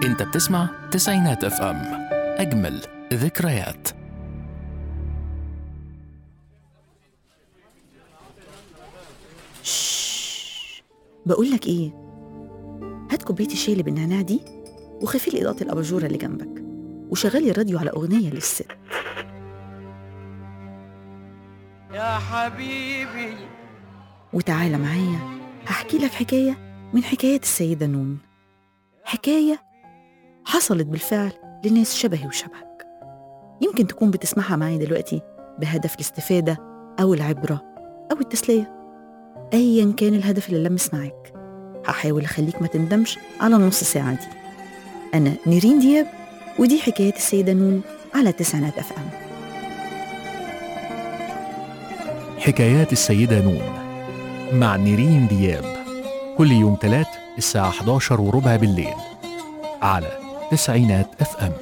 انت بتسمع تسعينات اف ام اجمل ذكريات بقول لك ايه هات كوبايه الشاي اللي بالنعناع دي وخفي لي اضاءه الاباجوره اللي جنبك وشغلي الراديو على اغنيه للست يا حبيبي وتعالى معايا هحكي لك حكايه من حكايات السيده نون حكايه حصلت بالفعل لناس شبهي وشبهك يمكن تكون بتسمعها معايا دلوقتي بهدف الاستفاده او العبره او التسليه ايا كان الهدف اللي لمس معاك هحاول اخليك ما تندمش على النص ساعه دي انا نيرين دياب ودي حكايات السيده نون على تسعينات اف ام حكايات السيدة نون مع نيرين دياب كل يوم تلات الساعة 11 وربع بالليل على تسعينات اف ام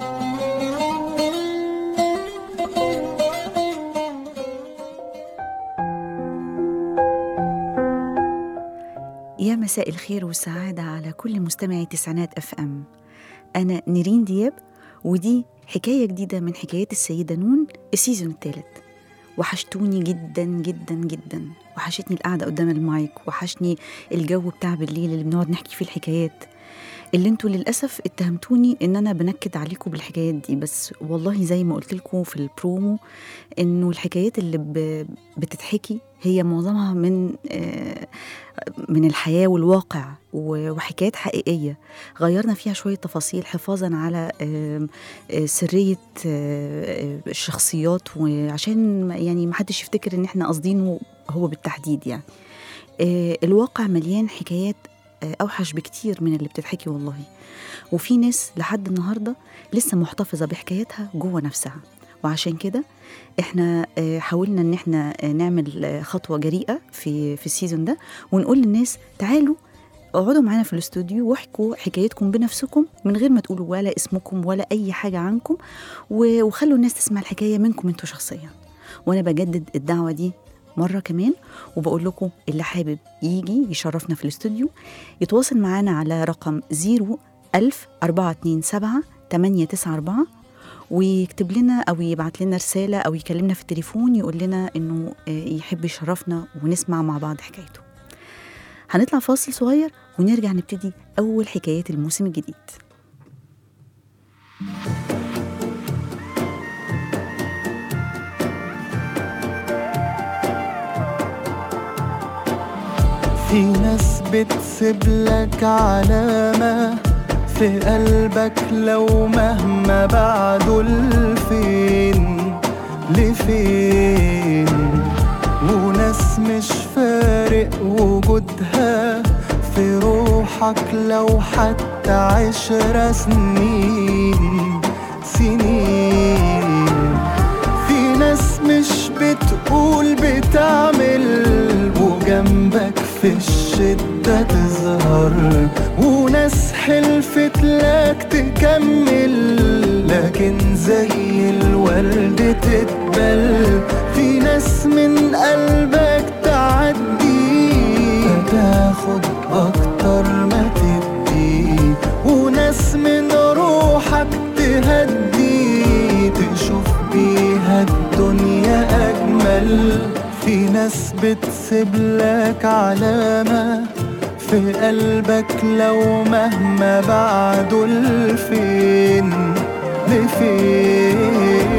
يا مساء الخير والسعادة على كل مستمعي تسعينات اف ام أنا نيرين دياب ودي حكاية جديدة من حكايات السيدة نون السيزون الثالث وحشتوني جدا جدا جدا وحشتني القعدة قدام المايك وحشني الجو بتاع بالليل اللي بنقعد نحكي فيه الحكايات اللي انتوا للأسف اتهمتوني ان انا بنكد عليكم بالحكايات دي بس والله زي ما قلت لكم في البرومو انه الحكايات اللي ب- بتتحكي هي معظمها من آه، من الحياة والواقع و- وحكايات حقيقية غيرنا فيها شوية تفاصيل حفاظا على آم، آه، سرية آه، آه، الشخصيات وعشان ما- يعني محدش يفتكر ان احنا قاصدينه هو بالتحديد يعني آه، الواقع مليان حكايات آه، اوحش بكتير من اللي بتتحكي والله وفي ناس لحد النهارده لسه محتفظه بحكايتها جوه نفسها وعشان كده احنا آه، حاولنا ان احنا آه، نعمل آه، خطوه جريئه في في السيزون ده ونقول للناس تعالوا اقعدوا معانا في الاستوديو واحكوا حكايتكم بنفسكم من غير ما تقولوا ولا اسمكم ولا اي حاجه عنكم و- وخلوا الناس تسمع الحكايه منكم انتوا شخصيا وانا بجدد الدعوه دي مره كمان وبقول لكم اللي حابب يجي يشرفنا في الاستوديو يتواصل معانا على رقم 01000 427 894 ويكتب لنا او يبعت لنا رساله او يكلمنا في التليفون يقول لنا انه آه، يحب يشرفنا ونسمع مع بعض حكايته هنطلع فاصل صغير ونرجع نبتدي اول حكايات الموسم الجديد في ناس بتسيب لك علامة في قلبك لو مهما بعدوا لفين لفين وناس مش فارق وجودها في روحك لو حتى عشر سنين سنين في ناس مش بتقول بتعمل وجنبك في الشدة تظهر وناس حلفت لك تكمل لكن زي الورد تتبل في ناس من قلبك تعدي فتاخد أكتر ما تدي وناس من روحك تهدي تشوف بيها الدنيا أجمل في ناس بتسيب لك علامة في قلبك لو مهما بعدوا لفين لفين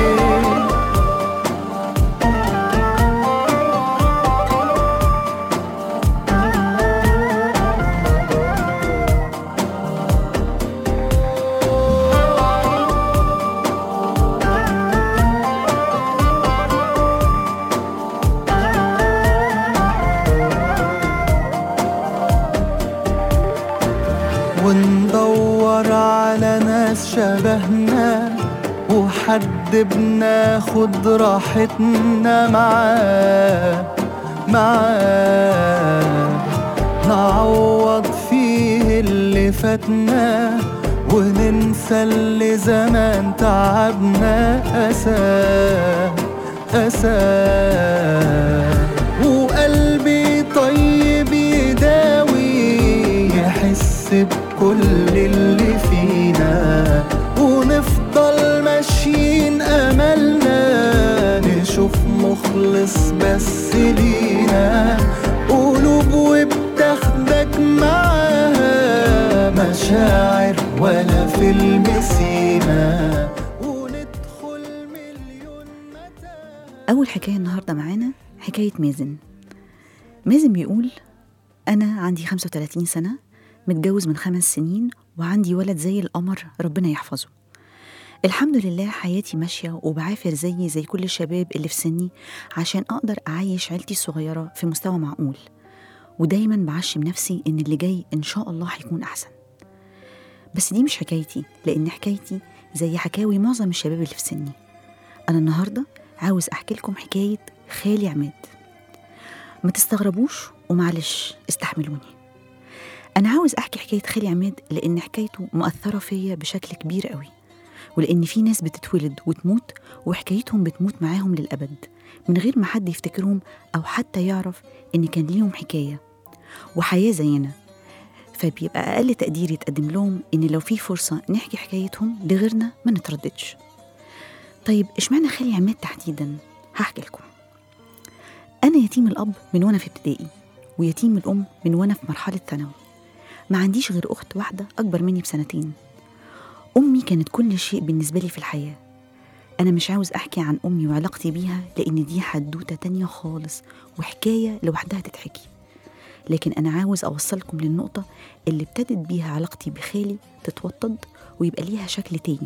وندور على ناس شبهنا وحد بناخد راحتنا معاه معاه نعوض فيه اللي فاتنا وننسى اللي زمان تعبنا أساه أساه وقلبي طيب يداوي يحس بكل اللي تلمسينا وندخل مليون متاهة أول حكاية النهاردة معانا حكاية مازن مازن بيقول أنا عندي 35 سنة متجوز من خمس سنين وعندي ولد زي القمر ربنا يحفظه الحمد لله حياتي ماشية وبعافر زيي زي كل الشباب اللي في سني عشان أقدر أعيش عيلتي الصغيرة في مستوى معقول ودايما بعشم نفسي إن اللي جاي إن شاء الله هيكون أحسن بس دي مش حكايتي لأن حكايتي زي حكاوي معظم الشباب اللي في سني أنا النهاردة عاوز أحكي لكم حكاية خالي عماد ما تستغربوش ومعلش استحملوني أنا عاوز أحكي حكاية خالي عماد لأن حكايته مؤثرة فيا بشكل كبير قوي ولأن في ناس بتتولد وتموت وحكايتهم بتموت معاهم للأبد من غير ما حد يفتكرهم أو حتى يعرف إن كان ليهم حكاية وحياة زينا فبيبقى أقل تقدير يتقدم لهم إن لو في فرصة نحكي حكايتهم لغيرنا ما نترددش طيب اشمعنى خالي عماد تحديدا هحكي لكم أنا يتيم الأب من وأنا في ابتدائي ويتيم الأم من وأنا في مرحلة ثانوي ما عنديش غير أخت واحدة أكبر مني بسنتين أمي كانت كل شيء بالنسبة لي في الحياة أنا مش عاوز أحكي عن أمي وعلاقتي بيها لأن دي حدوتة تانية خالص وحكاية لوحدها تتحكي لكن أنا عاوز أوصلكم للنقطة اللي ابتدت بيها علاقتي بخالي تتوطد ويبقى ليها شكل تاني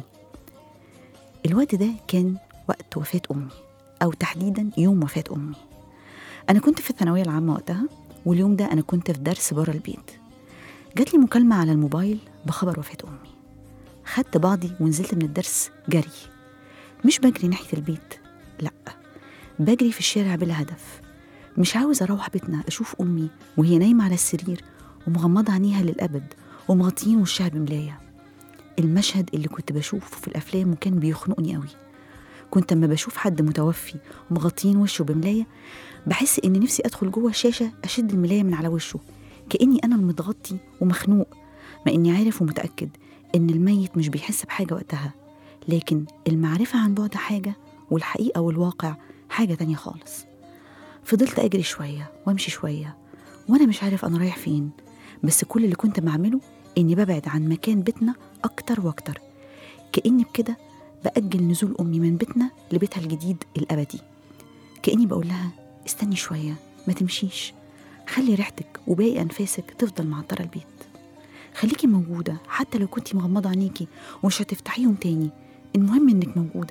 الوقت ده كان وقت وفاة أمي أو تحديدا يوم وفاة أمي أنا كنت في الثانوية العامة وقتها واليوم ده أنا كنت في درس بره البيت جات لي مكالمة على الموبايل بخبر وفاة أمي خدت بعضي ونزلت من الدرس جري مش بجري ناحية البيت لأ بجري في الشارع بلا هدف مش عاوز أروح بيتنا أشوف أمي وهي نايمة على السرير ومغمضة عينيها للأبد ومغطيين وشها بملاية المشهد اللي كنت بشوفه في الأفلام وكان بيخنقني قوي كنت أما بشوف حد متوفي ومغطيين وشه بملاية بحس إن نفسي أدخل جوه الشاشة أشد الملاية من على وشه كأني أنا المتغطي ومخنوق مع إني عارف ومتأكد إن الميت مش بيحس بحاجة وقتها لكن المعرفة عن بعد حاجة والحقيقة والواقع حاجة تانية خالص فضلت أجري شوية وأمشي شوية وأنا مش عارف أنا رايح فين بس كل اللي كنت بعمله إني ببعد عن مكان بيتنا أكتر وأكتر كأني بكده بأجل نزول أمي من بيتنا لبيتها الجديد الأبدي كأني بقول لها استني شوية ما تمشيش خلي ريحتك وباقي أنفاسك تفضل معطرة البيت خليكي موجودة حتى لو كنتي مغمضة عينيكي ومش هتفتحيهم تاني المهم إنك موجودة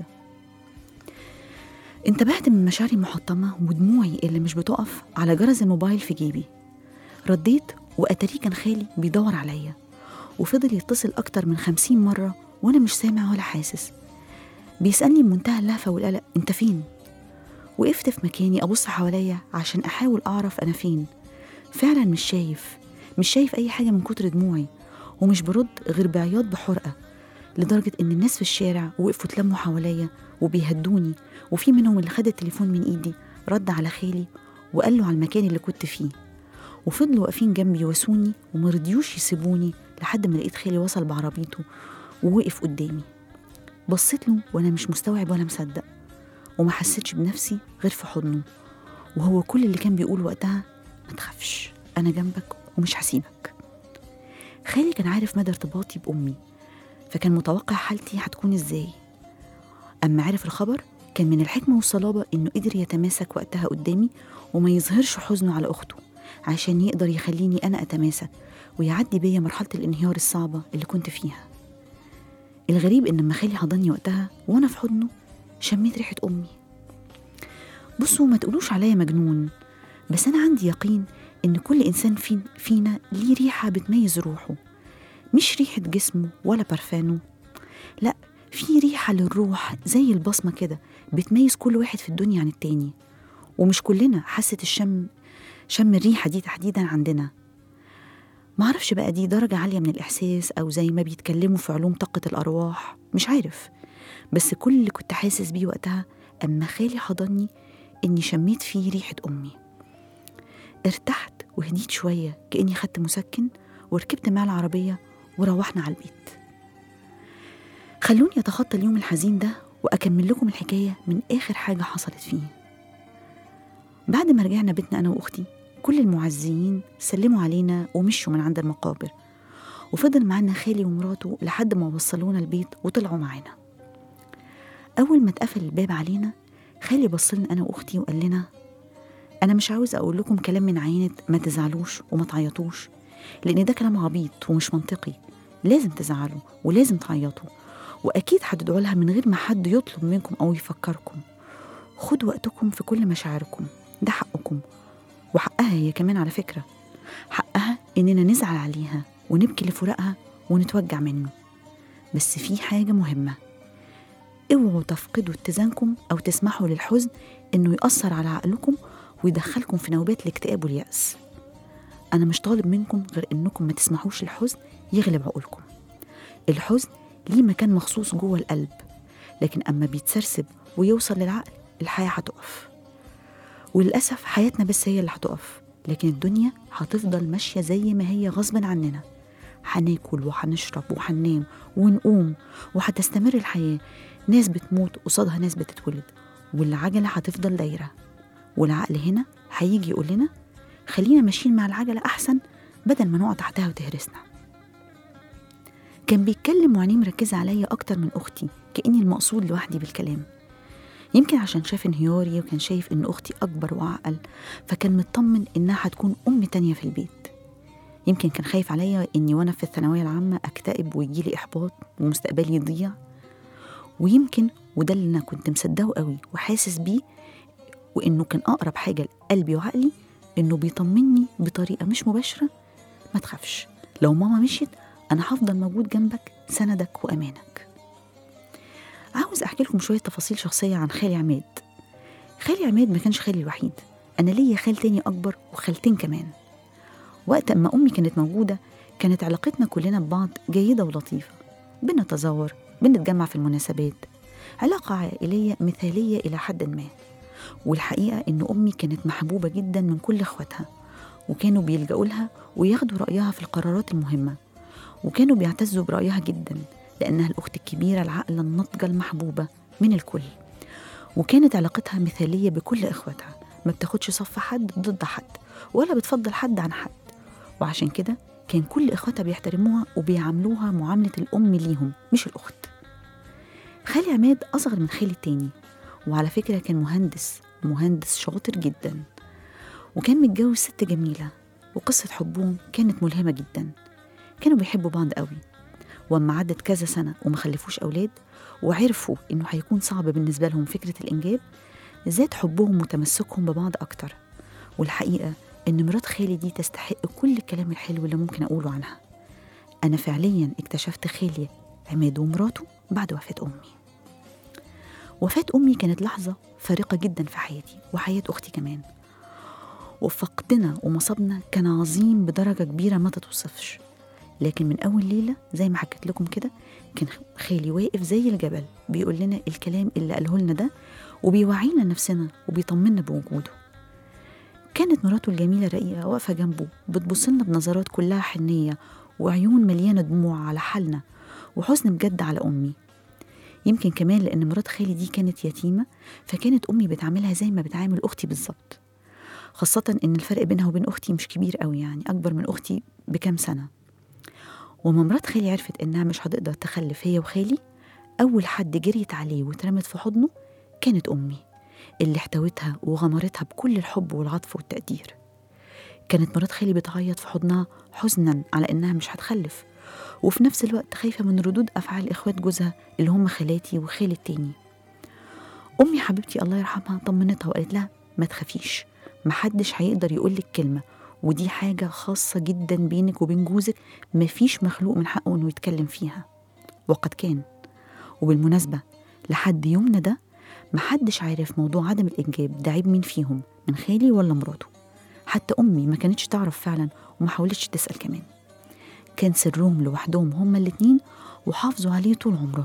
انتبهت من مشاعري المحطمة ودموعي اللي مش بتقف على جرس الموبايل في جيبي رديت وأتاريه كان خالي بيدور عليا وفضل يتصل أكتر من خمسين مرة وأنا مش سامع ولا حاسس بيسألني بمنتهى اللهفة والقلق أنت فين؟ وقفت في مكاني أبص حواليا عشان أحاول أعرف أنا فين فعلا مش شايف مش شايف أي حاجة من كتر دموعي ومش برد غير بعياط بحرقة لدرجة إن الناس في الشارع وقفوا اتلموا حواليا وبيهدوني وفي منهم اللي خد التليفون من إيدي رد على خالي وقال له على المكان اللي كنت فيه وفضلوا واقفين جنبي يواسوني ومرضيوش يسيبوني لحد ما لقيت خالي وصل بعربيته ووقف قدامي بصيت له وانا مش مستوعب ولا مصدق وما حسيتش بنفسي غير في حضنه وهو كل اللي كان بيقول وقتها ما تخافش انا جنبك ومش هسيبك خالي كان عارف مدى ارتباطي بامي فكان متوقع حالتي هتكون ازاي اما عرف الخبر كان من الحكمه والصلابه انه قدر يتماسك وقتها قدامي وما يظهرش حزنه على اخته عشان يقدر يخليني انا اتماسك ويعدي بيا مرحله الانهيار الصعبه اللي كنت فيها الغريب ان لما خالي حضني وقتها وانا في حضنه شميت ريحه امي بصوا ما تقولوش عليا مجنون بس انا عندي يقين ان كل انسان في فينا ليه ريحه بتميز روحه مش ريحه جسمه ولا برفانه لا في ريحه للروح زي البصمه كده بتميز كل واحد في الدنيا عن التاني ومش كلنا حاسه الشم شم الريحه دي تحديدا عندنا معرفش بقى دي درجة عالية من الإحساس أو زي ما بيتكلموا في علوم طاقة الأرواح مش عارف بس كل اللي كنت حاسس بيه وقتها أما خالي حضني إني شميت فيه ريحة أمي ارتحت وهديت شوية كأني خدت مسكن وركبت معاه العربية وروحنا على البيت خلوني أتخطى اليوم الحزين ده وأكمل لكم الحكاية من آخر حاجة حصلت فيه بعد ما رجعنا بيتنا أنا وأختي كل المعزيين سلموا علينا ومشوا من عند المقابر وفضل معانا خالي ومراته لحد ما وصلونا البيت وطلعوا معانا أول ما اتقفل الباب علينا خالي بصلنا أنا وأختي وقال لنا أنا مش عاوز أقول لكم كلام من عينة ما تزعلوش وما تعيطوش لأن ده كلام عبيط ومش منطقي لازم تزعلوا ولازم تعيطوا وأكيد هتدعوا لها من غير ما حد يطلب منكم أو يفكركم خدوا وقتكم في كل مشاعركم ده حقكم وحقها هي كمان على فكرة حقها إننا نزعل عليها ونبكي لفراقها ونتوجع منه بس في حاجة مهمة اوعوا تفقدوا اتزانكم أو تسمحوا للحزن إنه يأثر على عقلكم ويدخلكم في نوبات الاكتئاب واليأس أنا مش طالب منكم غير إنكم ما تسمحوش الحزن يغلب عقولكم الحزن ليه مكان مخصوص جوه القلب لكن أما بيتسرسب ويوصل للعقل الحياة هتقف وللأسف حياتنا بس هي اللي هتقف لكن الدنيا هتفضل ماشية زي ما هي غصبا عننا هناكل وهنشرب وهننام ونقوم وهتستمر الحياة ناس بتموت قصادها ناس بتتولد والعجلة هتفضل دايرة والعقل هنا هيجي يقول لنا خلينا ماشيين مع العجلة أحسن بدل ما نقع تحتها وتهرسنا كان بيتكلم وعينيه مركزة عليا أكتر من أختي كأني المقصود لوحدي بالكلام يمكن عشان شاف انهياري وكان شايف إن أختي أكبر وأعقل فكان مطمن إنها هتكون أم تانية في البيت يمكن كان خايف عليا إني وأنا في الثانوية العامة أكتئب ويجيلي إحباط ومستقبلي يضيع ويمكن وده اللي أنا كنت مصدقه قوي وحاسس بيه وإنه كان أقرب حاجة لقلبي وعقلي إنه بيطمني بطريقة مش مباشرة ما تخافش لو ماما مشيت أنا هفضل موجود جنبك سندك وأمانك عاوز أحكي لكم شوية تفاصيل شخصية عن خالي عماد خالي عماد ما كانش خالي الوحيد أنا ليا خال تاني أكبر وخالتين كمان وقت أما أمي كانت موجودة كانت علاقتنا كلنا ببعض جيدة ولطيفة بنتزور بنتجمع في المناسبات علاقة عائلية مثالية إلى حد ما والحقيقة إن أمي كانت محبوبة جدا من كل إخواتها وكانوا بيلجأوا لها وياخدوا رأيها في القرارات المهمة وكانوا بيعتزوا برأيها جدا لأنها الأخت الكبيرة العاقلة الناضجة المحبوبة من الكل وكانت علاقتها مثالية بكل إخواتها ما بتاخدش صف حد ضد حد ولا بتفضل حد عن حد وعشان كده كان كل إخواتها بيحترموها وبيعاملوها معاملة الأم ليهم مش الأخت خالي عماد أصغر من خالي التاني وعلى فكرة كان مهندس مهندس شاطر جدا وكان متجوز ست جميلة وقصة حبهم كانت ملهمة جدا كانوا بيحبوا بعض قوي واما عدت كذا سنة وما خلفوش أولاد وعرفوا إنه هيكون صعب بالنسبة لهم فكرة الإنجاب زاد حبهم وتمسكهم ببعض أكتر والحقيقة إن مرات خالي دي تستحق كل الكلام الحلو اللي ممكن أقوله عنها أنا فعليا اكتشفت خالي عماد ومراته بعد وفاة أمي وفاة أمي كانت لحظة فارقة جدا في حياتي وحياة أختي كمان وفقدنا ومصابنا كان عظيم بدرجة كبيرة ما تتوصفش لكن من أول ليلة زي ما حكيت لكم كده كان خالي واقف زي الجبل بيقول لنا الكلام اللي قاله لنا ده وبيوعينا نفسنا وبيطمنا بوجوده كانت مراته الجميلة رقيقة واقفة جنبه بتبص لنا بنظرات كلها حنية وعيون مليانة دموع على حالنا وحزن بجد على أمي يمكن كمان لأن مرات خالي دي كانت يتيمة فكانت أمي بتعاملها زي ما بتعامل أختي بالظبط خاصة إن الفرق بينها وبين أختي مش كبير قوي يعني أكبر من أختي بكام سنة وما مرات خالي عرفت إنها مش هتقدر تخلف هي وخالي أول حد جريت عليه واترمت في حضنه كانت أمي اللي احتوتها وغمرتها بكل الحب والعطف والتقدير كانت مرات خالي بتعيط في حضنها حزنا على إنها مش هتخلف وفي نفس الوقت خايفة من ردود أفعال إخوات جوزها اللي هم خالاتي وخالي التاني أمي حبيبتي الله يرحمها طمنتها وقالت لها ما تخافيش محدش هيقدر يقولك كلمة ودي حاجة خاصة جدا بينك وبين جوزك مفيش مخلوق من حقه إنه يتكلم فيها وقد كان وبالمناسبة لحد يومنا ده محدش عارف موضوع عدم الإنجاب ده عيب مين فيهم من خالي ولا مراته حتى أمي ما كانتش تعرف فعلا وما حاولتش تسأل كمان كان سرهم لوحدهم هما الاتنين وحافظوا عليه طول عمرهم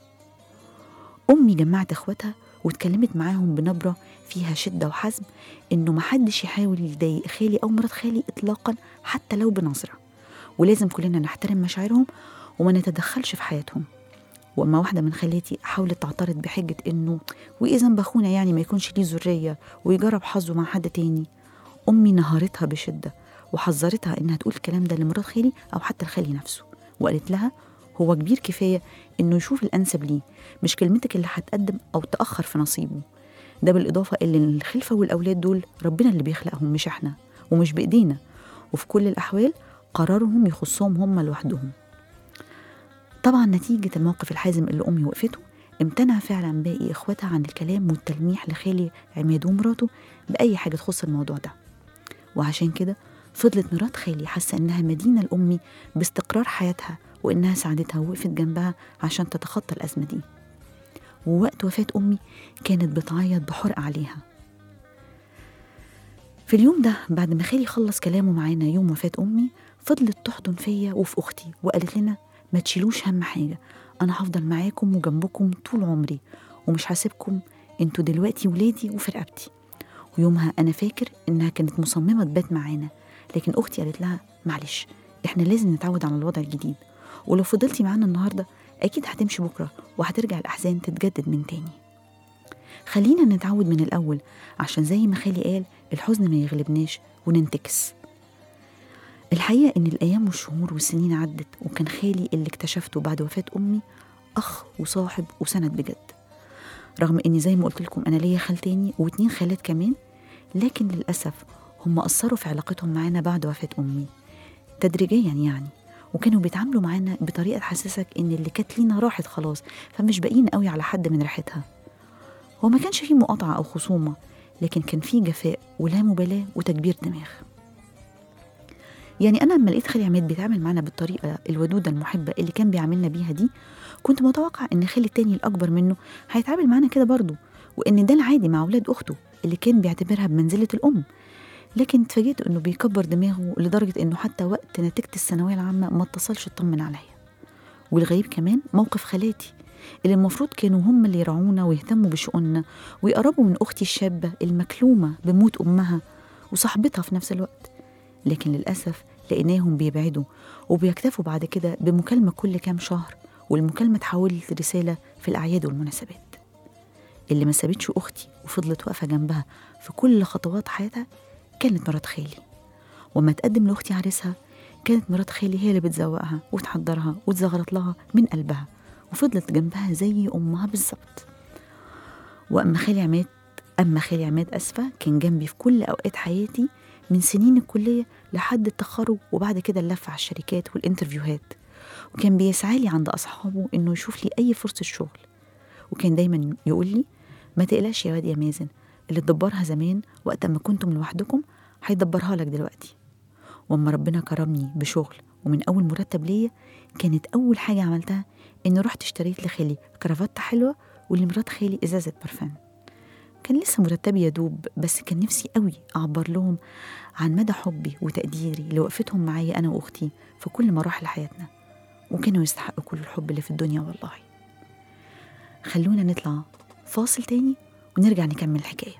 أمي جمعت إخواتها واتكلمت معاهم بنبرة فيها شدة وحزم إنه محدش يحاول يضايق خالي أو مرات خالي إطلاقا حتى لو بنظرة ولازم كلنا نحترم مشاعرهم وما نتدخلش في حياتهم وأما واحدة من خالاتي حاولت تعترض بحجة إنه وإيه ذنب أخونا يعني ما يكونش ليه ذرية ويجرب حظه مع حد تاني أمي نهارتها بشدة وحذرتها إنها تقول الكلام ده لمرات خالي أو حتى لخالي نفسه وقالت لها هو كبير كفاية إنه يشوف الأنسب ليه مش كلمتك اللي هتقدم أو تأخر في نصيبه ده بالإضافة اللي الخلفة والأولاد دول ربنا اللي بيخلقهم مش إحنا ومش بإيدينا وفي كل الأحوال قرارهم يخصهم هم لوحدهم طبعا نتيجة الموقف الحازم اللي أمي وقفته امتنع فعلا باقي إخواتها عن الكلام والتلميح لخالي عماد ومراته بأي حاجة تخص الموضوع ده وعشان كده فضلت مرات خالي حاسة إنها مدينة لأمي باستقرار حياتها وإنها ساعدتها ووقفت جنبها عشان تتخطى الأزمة دي ووقت وفاة أمي كانت بتعيط بحرقة عليها في اليوم ده بعد ما خالي خلص كلامه معانا يوم وفاة أمي فضلت تحضن فيا وفي أختي وقالت لنا ما تشيلوش هم حاجة أنا هفضل معاكم وجنبكم طول عمري ومش هسيبكم انتوا دلوقتي ولادي وفي رقبتي ويومها أنا فاكر إنها كانت مصممة تبات معانا لكن أختي قالت لها معلش إحنا لازم نتعود على الوضع الجديد ولو فضلتي معانا النهاردة أكيد هتمشي بكرة وهترجع الأحزان تتجدد من تاني خلينا نتعود من الأول عشان زي ما خالي قال الحزن ما يغلبناش وننتكس الحقيقة إن الأيام والشهور والسنين عدت وكان خالي اللي اكتشفته بعد وفاة أمي أخ وصاحب وسند بجد رغم إني زي ما قلت لكم أنا ليا خال تاني واتنين خالات كمان لكن للأسف هم أثروا في علاقتهم معانا بعد وفاة أمي تدريجيا يعني وكانوا بيتعاملوا معانا بطريقة تحسسك إن اللي كانت لينا راحت خلاص فمش باقيين قوي على حد من ريحتها هو ما كانش فيه مقاطعة أو خصومة لكن كان فيه جفاء ولا مبالاة وتكبير دماغ يعني أنا لما لقيت خالي عماد بيتعامل معانا بالطريقة الودودة المحبة اللي كان بيعاملنا بيها دي كنت متوقع إن خالي التاني الأكبر منه هيتعامل معانا كده برضه وإن ده العادي مع أولاد أخته اللي كان بيعتبرها بمنزلة الأم لكن اتفاجئت إنه بيكبر دماغه لدرجة إنه حتى وقت نتيجة الثانوية العامة ما اتصلش يطمن عليا والغريب كمان موقف خالاتي اللي المفروض كانوا هم اللي يرعونا ويهتموا بشؤوننا ويقربوا من أختي الشابة المكلومة بموت أمها وصاحبتها في نفس الوقت لكن للأسف لقيناهم بيبعدوا وبيكتفوا بعد كده بمكالمة كل كام شهر والمكالمة اتحولت لرسالة في الأعياد والمناسبات اللي ما سابتش أختي وفضلت واقفة جنبها في كل خطوات حياتها كانت مرات خالي وما تقدم لأختي عريسها كانت مرات خالي هي اللي بتزوقها وتحضرها وتزغرط لها من قلبها وفضلت جنبها زي أمها بالظبط وأما خالي عماد أما خالي عماد أسفة كان جنبي في كل أوقات حياتي من سنين الكلية لحد التخرج وبعد كده اللف على الشركات والانترفيوهات وكان بيسعى لي عند أصحابه إنه يشوف لي أي فرصة شغل وكان دايما يقول لي ما تقلقش يا واد يا مازن اللي تدبرها زمان وقت ما كنتم لوحدكم هيدبرها لك دلوقتي واما ربنا كرمني بشغل ومن اول مرتب ليا كانت اول حاجه عملتها اني رحت اشتريت لخالي كرافته حلوه ولمرات خالي ازازه برفان كان لسه مرتبي يدوب بس كان نفسي قوي اعبر لهم عن مدى حبي وتقديري لوقفتهم معايا انا واختي في كل مراحل حياتنا وكانوا يستحقوا كل الحب اللي في الدنيا والله خلونا نطلع فاصل تاني ونرجع نكمل الحكايه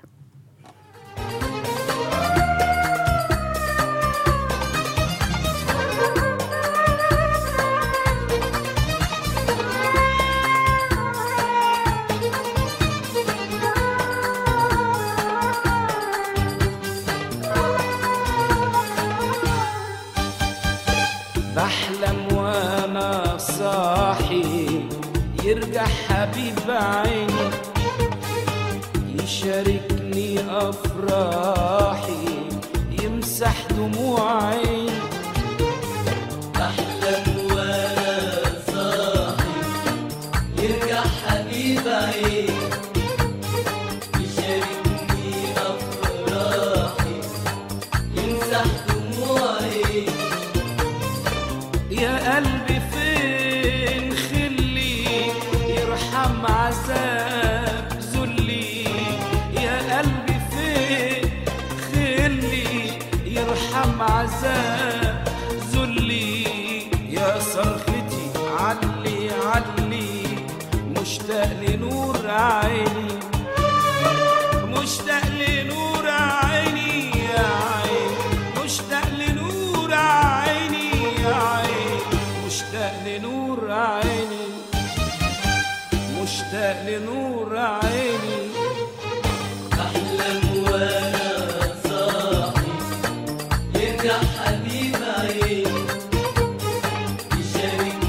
بحلم وانا صاحي يرجع حبيب عيني يشاركني افراحي يمسح دموع عيني بحلم وانا صاحي يرجع حبيب عيني يشاركني افراحي يمسح دموع عيني يا قلبي فين خلي يرحم عذاب ذلي يا قلبي فين خلي يرحم عذاب ذلي يا صرختي علي علي مشتاق لنور عيني مشتاق لنور عيني يا عين مشتاق لنور عيني يا عين مشتاق لنور عيني مشتاق لنور عيني أحلم وأنا صاحي يرجع حبيب عيني يشارك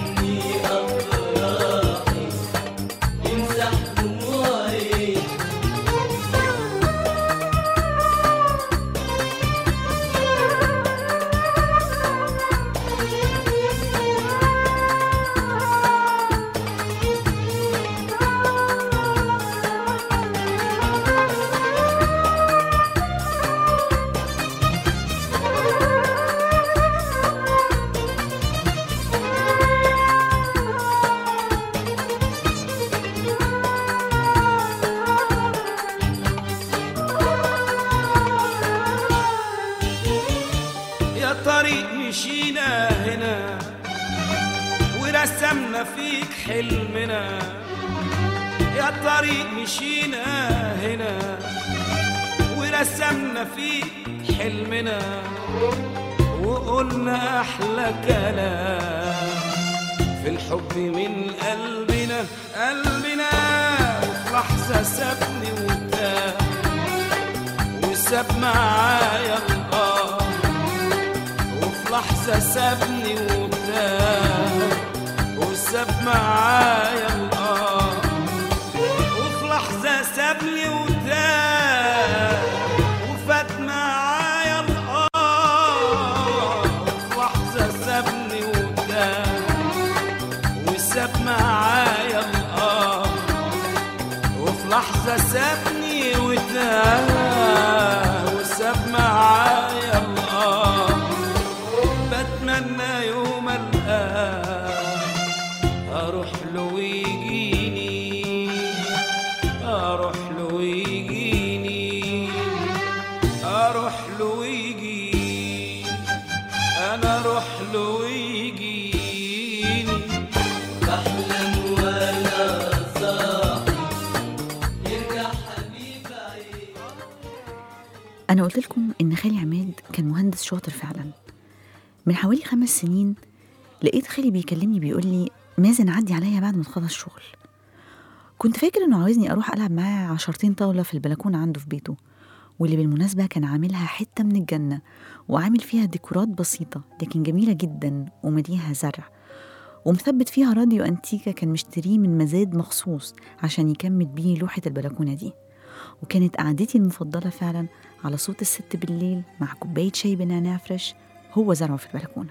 مشينا هنا ورسمنا فيك حلمنا يا طريق مشينا هنا ورسمنا فيك حلمنا وقلنا أحلى كلام في الحب من قلبنا قلبنا وفي لحظة سابني وتاه وساب معايا القمر وفي لحظة سابني وتاه وساب معايا القمر وفي لحظة سابني وتاه وفات معايا القمر وفي لحظة سابني وتاه وساب معايا القمر وفي لحظة سابني وتاه وساب معايا القمر بتمنى يوم القاه اروح له ويجيني اروح له ويجيني اروح له ويجيني انا اروح له ويجيني بحلم وانا صاحي يرجع حبيب عيني أنا قلت لكم إن خالي عماد كان مهندس شاطر فعلا من حوالي خمس سنين لقيت خالي بيكلمني بيقول لي مازن عدي عليا بعد ما تخلص شغل كنت فاكر إنه عاوزني أروح ألعب معاه عشرتين طاولة في البلكونة عنده في بيته واللي بالمناسبة كان عاملها حتة من الجنة وعامل فيها ديكورات بسيطة لكن جميلة جدا ومليها زرع ومثبت فيها راديو أنتيكا كان مشتريه من مزاد مخصوص عشان يكمل بيه لوحة البلكونة دي وكانت قعدتي المفضلة فعلا على صوت الست بالليل مع كوباية شاي بنعناع فريش هو زرعه في البلكونة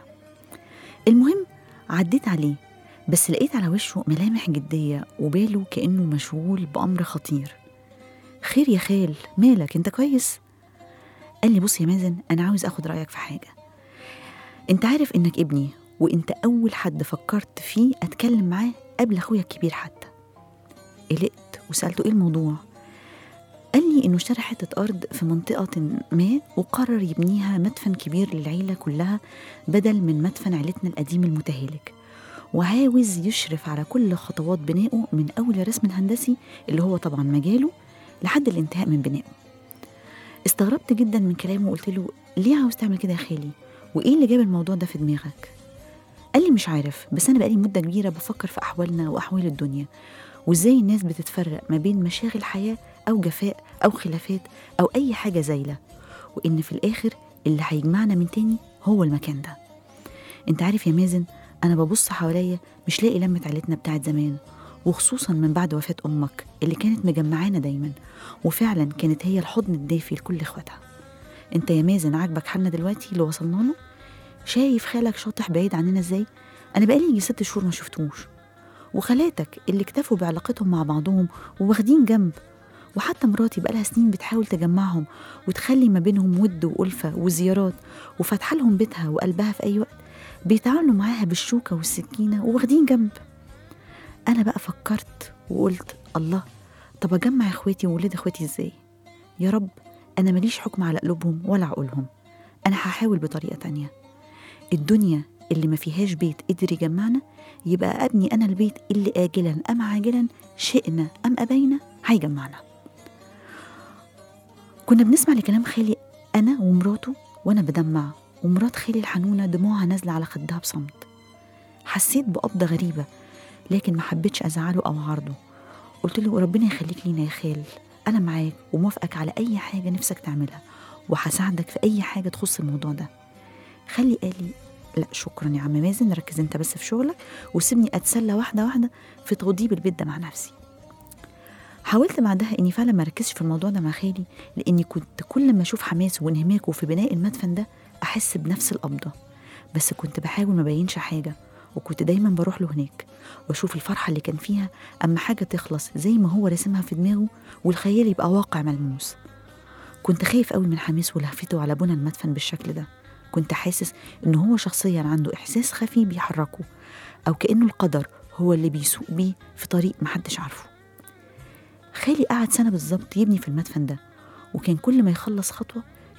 المهم عديت عليه بس لقيت على وشه ملامح جدية وباله كأنه مشغول بأمر خطير خير يا خال مالك انت كويس؟ قال لي بص يا مازن أنا عاوز أخد رأيك في حاجة انت عارف انك ابني وانت أول حد فكرت فيه أتكلم معاه قبل أخويا الكبير حتى قلقت وسألته إيه الموضوع قال لي إنه اشترى حتة أرض في منطقة ما وقرر يبنيها مدفن كبير للعيلة كلها بدل من مدفن عيلتنا القديم المتهالك وعاوز يشرف على كل خطوات بنائه من أول الرسم الهندسي اللي هو طبعا مجاله لحد الانتهاء من بنائه استغربت جدا من كلامه وقلت له ليه عاوز تعمل كده يا خالي وإيه اللي جاب الموضوع ده في دماغك قال لي مش عارف بس أنا بقالي مدة كبيرة بفكر في أحوالنا وأحوال الدنيا وإزاي الناس بتتفرق ما بين مشاغل حياة أو جفاء أو خلافات أو أي حاجة زايلة وإن في الآخر اللي هيجمعنا من تاني هو المكان ده انت عارف يا مازن أنا ببص حواليا مش لاقي لمة عيلتنا بتاعت زمان وخصوصا من بعد وفاة أمك اللي كانت مجمعانا دايما وفعلا كانت هي الحضن الدافي لكل إخواتها انت يا مازن عاجبك حالنا دلوقتي اللي وصلنا له شايف خالك شاطح بعيد عننا ازاي انا بقالي يجي ست شهور ما شفتوش وخالاتك اللي اكتفوا بعلاقتهم مع بعضهم وواخدين جنب وحتى مراتي بقالها سنين بتحاول تجمعهم وتخلي ما بينهم ود وألفة وزيارات وفاتحة لهم بيتها وقلبها في أي وقت بيتعاملوا معاها بالشوكة والسكينة وواخدين جنب أنا بقى فكرت وقلت الله طب أجمع إخواتي وولاد إخواتي إزاي يا رب أنا ماليش حكم على قلوبهم ولا عقولهم أنا هحاول بطريقة تانية الدنيا اللي ما فيهاش بيت قدر يجمعنا يبقى أبني أنا البيت اللي آجلا أم عاجلا شئنا أم أبينا هيجمعنا كنا بنسمع لكلام خالي أنا ومراته وأنا بدمع ومرات خالي الحنونة دموعها نازلة على خدها بصمت حسيت بقبضة غريبة لكن ما حبيتش أزعله أو أعارضه قلت له ربنا يخليك لينا يا خال أنا معاك وموافقك على أي حاجة نفسك تعملها وهساعدك في أي حاجة تخص الموضوع ده خلي قال لي لا شكرا يا عم مازن ركز انت بس في شغلك وسيبني اتسلى واحده واحده في توضيب البيت ده مع نفسي حاولت بعدها اني فعلا ما اركزش في الموضوع ده مع خالي لاني كنت كل ما اشوف حماسه وانهماكه في بناء المدفن ده احس بنفس القبضه بس كنت بحاول ما بينش حاجه وكنت دايما بروح له هناك واشوف الفرحه اللي كان فيها اما حاجه تخلص زي ما هو راسمها في دماغه والخيال يبقى واقع ملموس كنت خايف قوي من حماسه ولهفته على بنى المدفن بالشكل ده كنت حاسس إن هو شخصيا عنده إحساس خفي بيحركه أو كأنه القدر هو اللي بيسوق بيه في طريق محدش عارفه خالي قعد سنة بالظبط يبني في المدفن ده وكان كل ما يخلص خطوة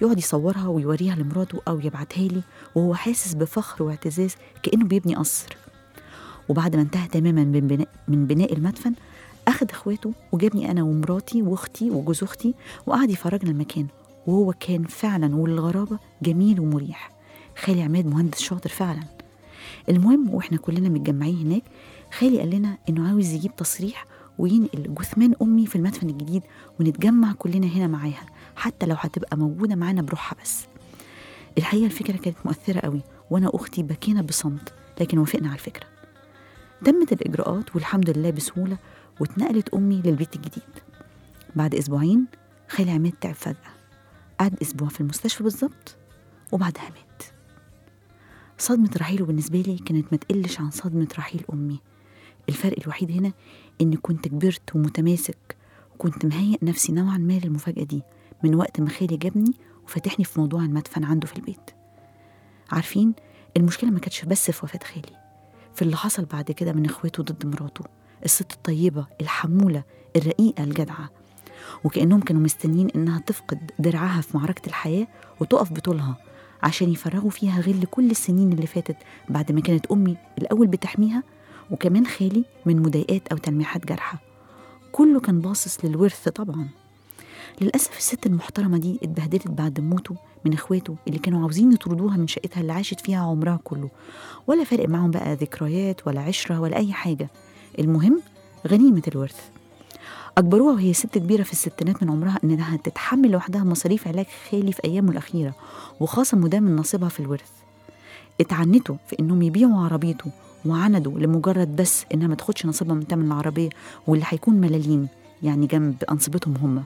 يقعد يصورها ويوريها لمراته أو يبعتها لي وهو حاسس بفخر واعتزاز كأنه بيبني قصر وبعد ما انتهى تماما من بناء, من بناء المدفن أخد إخواته وجابني أنا ومراتي وأختي وجوز أختي وقعد يفرجنا المكان وهو كان فعلا وللغرابة جميل ومريح خالي عماد مهندس شاطر فعلا المهم واحنا كلنا متجمعين هناك خالي قال لنا انه عاوز يجيب تصريح وينقل جثمان امي في المدفن الجديد ونتجمع كلنا هنا معاها حتى لو هتبقى موجوده معانا بروحها بس الحقيقه الفكره كانت مؤثره قوي وانا واختي بكينا بصمت لكن وافقنا على الفكره تمت الاجراءات والحمد لله بسهوله واتنقلت امي للبيت الجديد بعد اسبوعين خالي عماد تعب فجاه قعد اسبوع في المستشفى بالظبط وبعدها مات صدمة رحيله بالنسبة لي كانت ما تقلش عن صدمة رحيل أمي الفرق الوحيد هنا إني كنت كبرت ومتماسك وكنت مهيئ نفسي نوعا ما للمفاجأة دي من وقت ما خالي جابني وفتحني في موضوع المدفن عنده في البيت عارفين المشكلة ما كانتش بس في وفاة خالي في اللي حصل بعد كده من إخواته ضد مراته الست الطيبة الحمولة الرقيقة الجدعة وكأنهم كانوا مستنيين إنها تفقد درعها في معركة الحياة وتقف بطولها عشان يفرغوا فيها غل كل السنين اللي فاتت بعد ما كانت أمي الأول بتحميها وكمان خالي من مضايقات أو تلميحات جارحة كله كان باصص للورث طبعا للأسف الست المحترمة دي اتبهدلت بعد موته من إخواته اللي كانوا عاوزين يطردوها من شقتها اللي عاشت فيها عمرها كله ولا فارق معاهم بقى ذكريات ولا عشرة ولا أي حاجة المهم غنيمة الورث أجبروها وهي ست كبيرة في الستينات من عمرها إنها تتحمل لوحدها مصاريف علاج خالي في أيامه الأخيرة وخاصة ده من نصيبها في الورث اتعنتوا في إنهم يبيعوا عربيته وعندوا لمجرد بس إنها ما تاخدش نصيبها من تمن العربية واللي هيكون ملاليم يعني جنب أنصبتهم هم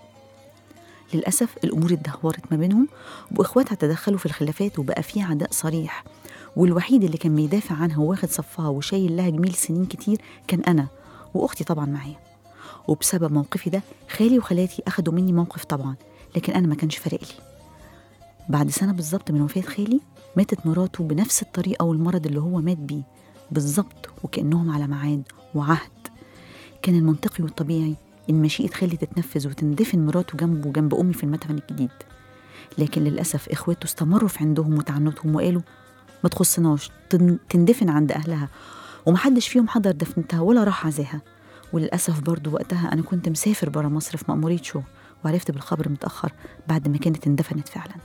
للأسف الأمور اتدهورت ما بينهم وإخواتها تدخلوا في الخلافات وبقى في عداء صريح والوحيد اللي كان بيدافع عنها وواخد صفها وشايل لها جميل سنين كتير كان أنا وأختي طبعا معايا وبسبب موقفي ده خالي وخالاتي أخدوا مني موقف طبعا لكن أنا ما كانش فارق لي بعد سنة بالظبط من وفاة خالي ماتت مراته بنفس الطريقة والمرض اللي هو مات بيه بالظبط وكأنهم على ميعاد وعهد كان المنطقي والطبيعي إن مشيئة خالي تتنفذ وتندفن مراته جنبه وجنب أمي في المدفن الجديد لكن للأسف إخواته استمروا في عندهم وتعنتهم وقالوا ما تخصناش تن- تندفن عند أهلها ومحدش فيهم حضر دفنتها ولا راح عزاها وللأسف برضو وقتها أنا كنت مسافر برا مصر في مأمورية شغل وعرفت بالخبر متأخر بعد ما كانت اندفنت فعلا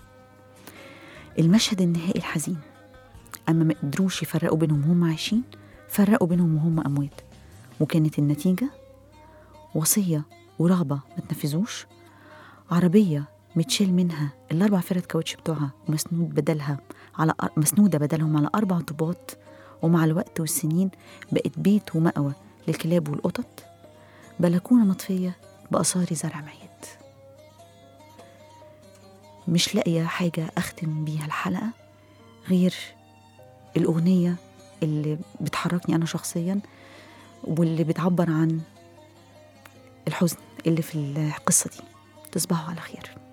المشهد النهائي الحزين أما ما قدروش يفرقوا بينهم وهم عايشين فرقوا بينهم وهم أموات وكانت النتيجة وصية ورغبة ما تنفذوش عربية متشال منها الأربع فرد كاوتش بتوعها ومسنود بدلها على أر- مسنودة بدلهم على أربع طوبات ومع الوقت والسنين بقت بيت ومأوى للكلاب والقطط بلكونة مطفية بأصاري زرع ميت مش لاقية حاجة أختم بيها الحلقة غير الأغنية اللي بتحركني أنا شخصيا واللي بتعبر عن الحزن اللي في القصة دي تصبحوا على خير